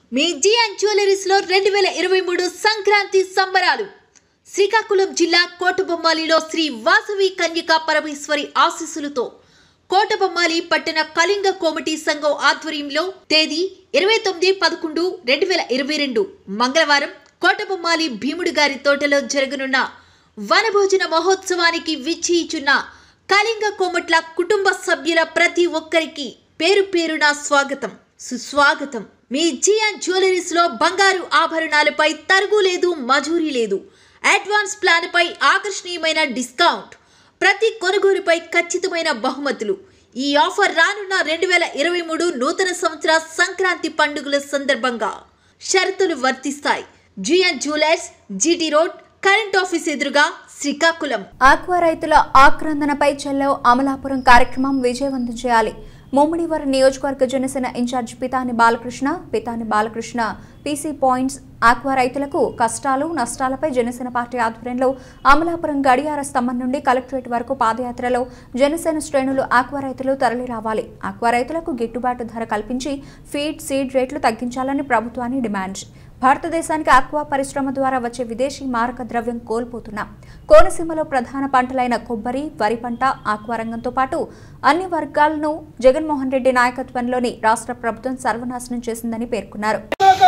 మీ GN jewelleries లో రెండు వేల ఇరవై మూడు సంక్రాంతి సంబరాలు శ్రీకాకుళం జిల్లా కోటబొమ్మాలిలో శ్రీ వాసవి కన్యకా పరమేశ్వరి ఆశీస్సులతో కోటబొమ్మాలి పట్టణ కళింగ కోమిటీ సంఘం ఆధ్వర్యంలో తేదీ ఇరవై తొమ్మిది పదకొండు రెండు వేల ఇరవై రెండు మంగళవారం కోటబొమ్మాలి భీముడు గారి తోటలో జరగనున్న వనభోజన మహోత్సవానికి విచ్చేయిచున్న కళింగ కోమట్ల కుటుంబ సభ్యుల ప్రతి ఒక్కరికి పేరు పేరున స్వాగతం సుస్వాగతం మీ జియాన్ జ్యువెలరీస్ లో బంగారు ఆభరణాలపై తరుగు లేదు మజూరీ లేదు అడ్వాన్స్ ప్లాన్ పై ఆకర్షణీయమైన డిస్కౌంట్ ప్రతి కొనుగోలుపై ఖచ్చితమైన బహుమతులు ఈ ఆఫర్ రానున్న రెండు వేల ఇరవై మూడు నూతన సంవత్సర సంక్రాంతి పండుగల సందర్భంగా షరతులు వర్తిస్తాయి GN jewellers GT road current office ఎదురుగా శ్రీకాకుళం ఆక్వా రైతుల ఆక్రందనపై చెల్లెవ్ అమలాపురం కార్యక్రమం విజయవంతం చేయాలి ముమ్మిడివరం నియోజకవర్గ Janasena incharge Pitani Balakrishna Pitani Balakrishna PC points aqua రైతులకు కష్టాలు నష్టాలపై జనసేన పార్టీ ఆధ్వర్యంలో అమలాపురం గడియార స్తంభం నుండి కలెక్టరేట్ వరకు పాదయాత్రలో జనసేన శ్రేణులు ఆక్వా రైతులు తరలి రావాలి ఆక్వా రైతులకు గిట్టుబాటు ధర కల్పించి ఫీడ్ సీడ్ రేట్లు తగ్గించాలని ప్రభుత్వాన్ని డిమాండ్ భారతదేశానికి ఆక్వా పరిశ్రమ ద్వారా వచ్చే విదేశీ మారక ద్రవ్యం కోల్పోతున్నాం కోనసీమలో ప్రధాన పంటలైన కొబ్బరి వరి పంట ఆక్వా రంగంతో పాటు అన్ని వర్గాలను జగన్మోహన్ రెడ్డి నాయకత్వంలోని రాష్ట్ర ప్రభుత్వం సర్వనాశనం చేసిందని పేర్కొన్నారు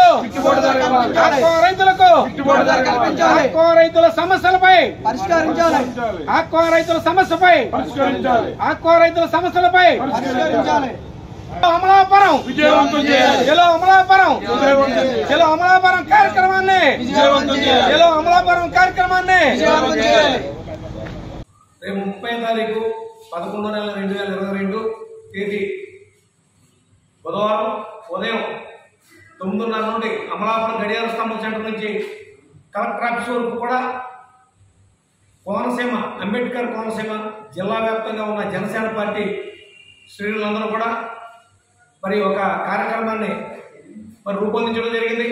ఆక్వా రైతులకు ఆక్వా రైతుల సమస్యలపై పరిష్కరించాలి ఆక్వా రైతుల సమస్యపై ఆక్వా రైతుల సమస్యలపై పరిష్కరించాలి అమలాపురం విజయవంతం చేయాలి. చెలో అమలాపురం విజయవంతం చేయాలి. చెలో అమలాపురం కార్యక్రమాన్ని విజయవంతం చేయాలి. చెలో అమలాపురం కార్యక్రమాన్ని విజయవంతం చేయాలి. రేపు ముప్పై తారీఖు పదకొండో నెల రెండు వేల ఇరవై రెండు తేదీ బుధవారం ఉదయం తొమ్మిదిన్నర నుండి అమలాపురం గడియార స్తంభం సెంటర్ నుంచి కలెక్టర్ ఆఫీస్ వరకు కూడా కోనసీమ అంబేద్కర్ కోనసీమ జిల్లా వ్యాప్తంగా ఉన్న జనసేన పార్టీ శ్రేణులందరూ కూడా మరి ఒక కార్యక్రమాన్ని మరి రూపొందించడం జరిగింది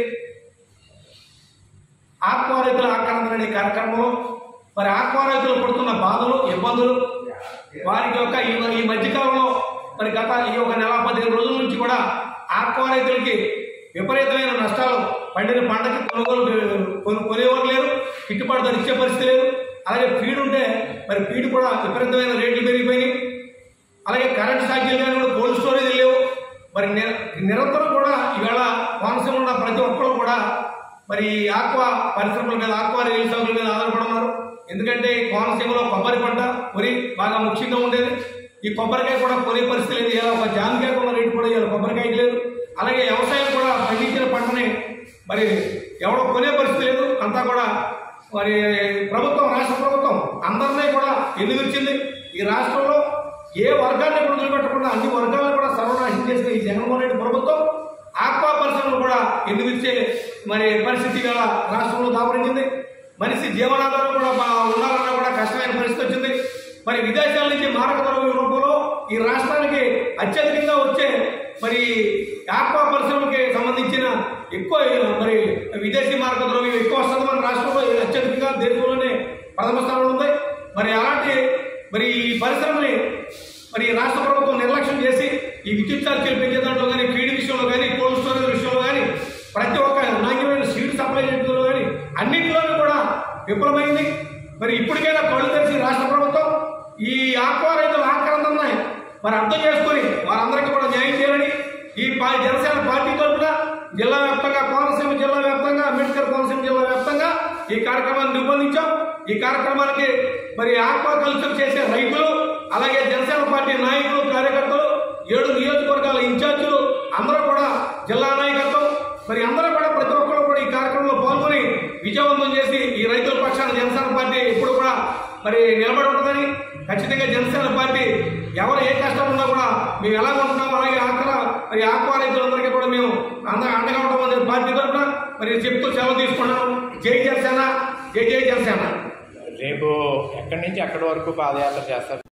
ఆక్వా రైతుల ఆక్రమణ అనే కార్యక్రమంలో మరి ఆక్వా రైతులు పడుతున్న బాధలు ఇబ్బందులు వారికి యొక్క ఈ ఈ మధ్యకాలంలో మరి గత ఈ ఒక నెల పదిహేను రోజుల నుంచి కూడా ఆక్వా రైతులకి విపరీతమైన నష్టాలు పండిన పంటకి కొనుగోలు కొను కొనేవారు లేరు గిట్టుబాటు ధర ఇచ్చే పరిస్థితి లేదు అలాగే ఫీడ్ ఉంటే మరి ఫీడ్ కూడా విపరీతమైన రేట్లు పెరిగిపోయినాయి అలాగే కరెంట్ ఛార్జీలు కానీ కూడా కోల్డ్ స్టోరేజ్ లేవు మరి నిర- నిరంతరం కూడా ఈవేళ కోనసీమ ఉన్న ప్రతి ఒక్కరు కూడా మరి ఈ ఆక్వా పరిశ్రమల మీద ఆక్వా రైలు సాగుల మీద ఆధారపడి ఉన్నారు ఎందుకంటే కోనసీమలో కొబ్బరి పంట వరి బాగా ముఖ్యంగా ఉండేది ఈ కొబ్బరికాయ కూడా కొనే పరిస్థితి లేదు ఇలా ఒక జామకాయ ఉన్న రేటు కూడా ఇలా కొబ్బరికాయకి లేదు అలాగే వ్యవసాయం కూడా పండించిన పంటని మరి ఎవడో కొనే పరిస్థితి లేదు అంతా కూడా మరి ప్రభుత్వం రాష్ట్ర ప్రభుత్వం అందరినీ కూడా ఎన్నికచ్చింది ఈ రాష్ట్రంలో ఏ వర్గాన్ని కూడా వదిలిపెట్టకుండా అన్ని వర్గాలను కూడా సర్వనాశనం చేసిన ఈ జగన్మోహన్ రెడ్డి ప్రభుత్వం ఆక్వా పరిశ్రమలు కూడా ఎన్నికచ్చే మరి పరిస్థితి గల రాష్ట్రంలో దాపరించింది మనిషి జీవనాధారం కూడా బా- ఉండాలన్నా కూడా కష్టమైన పరిస్థితి వచ్చింది మరి విదేశాల నుంచి మారక ద్రవ్య రూపంలో ఈ రాష్ట్రానికి అత్యధికంగా వచ్చే మరి ఆక్వా పరిశ్రమకి సంబంధించిన ఎక్కువ మరి విదేశీ మార్గ ద్రవ్యం ఎక్కువ వస్తుంది మన రాష్ట్రంలో ఇది అత్యధికంగా దేశంలోనే ప్రథమ స్థానంలో ఉంది మరి అలాంటి మరి ఈ పరిశ్రమని మరి ఈ రాష్ట్ర ప్రభుత్వం నిర్లక్ష్యం చేసి ఈ విద్యుత్ ఛార్జీలు పెంచే దాంట్లో కానీ ఫీడ్ విషయంలో కానీ కోల్డ్ స్టోరేజ్ విషయంలో కానీ ప్రతి ఒక్క నాణ్యమైన సీడ్ సప్లై చేయడంలో కానీ అన్నింటిలోనూ కూడా విఫలమైంది మరి ఇప్పటికైనా కళ్ళు తెరిచి రాష్ట్ర ప్రభుత్వం ఈ ఆక్వా రైతుల ఆక్రందన్నాయి మరి అర్థం చేసుకొని వారందరికీ కూడా న్యాయం చేయాలని ఈ పా- జనసేన పార్టీ తరఫున జిల్లా వ్యాప్తంగా కోనసీమ జిల్లా వ్యాప్తంగా అంబేద్కర్ కోనసీమ జిల్లా వ్యాప్తంగా ఈ కార్యక్రమాన్ని రూపొందించాం ఈ కార్యక్రమానికి మరి ఆక్వా కల్చర్ చేసే రైతులు అలాగే జనసేన పార్టీ నాయకులు కార్యకర్తలు ఏడు నియోజకవర్గాల ఇన్ఛార్జీలు అందరూ కూడా జిల్లా నాయకత్వం మరి అందరూ కూడా ప్రతి ఒక్కరు కూడా ఈ కార్యక్రమంలో పాల్గొని విజయవంతం చేసి ఈ రైతుల పక్షాన జనసేన పార్టీ ఎప్పుడు కూడా మరి నిలబడి ఉంటుందని ఖచ్చితంగా జనసేన పార్టీ ఎవరు ఏ కష్టం ఉన్నా కూడా మేము ఎలా ఉంటున్నాం అలాగే ఆఖర మరి ఆక్వా రైతులందరికీ కూడా మేము అంద అండగా ఉంటామని పార్టీ తరఫున మరి చెప్తూ సెలవు తీసుకున్నాను జై జనసేన జై జై జనసేన రేపు ఎక్కడి నుంచి ఎక్కడి వరకు పాదయాత్ర చేస్తారు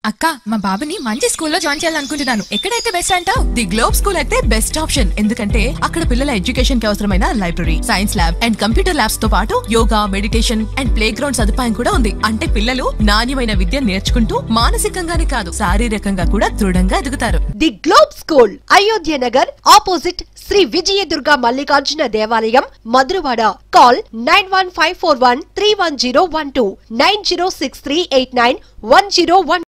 అక్క మా బాబుని మంచి స్కూల్లో జాయిన్ చేయాలనుకుంటున్నాను ఎక్కడైతే బెస్ట్ అంటావు ది గ్లోబ్ స్కూల్ అయితే బెస్ట్ ఆప్షన్ ఎందుకంటే అక్కడ పిల్లల ఎడ్యుకేషన్ కి అవసరమైన library science lab and computer labs తో పాటు yoga meditation and playground సదుపాయం కూడా ఉంది అంటే పిల్లలు నాణ్యమైన విద్య నేర్చుకుంటూ మానసికంగానే కాదు శారీరకంగా కూడా దృఢంగా ఎదుగుతారు the Globe School Ayodhya Nagar opposite Shri Vijayadurga Mallikarjuna దేవాలయం Madhurawada call nine one five four one three one zero one two nine zero six three eight nine one zero one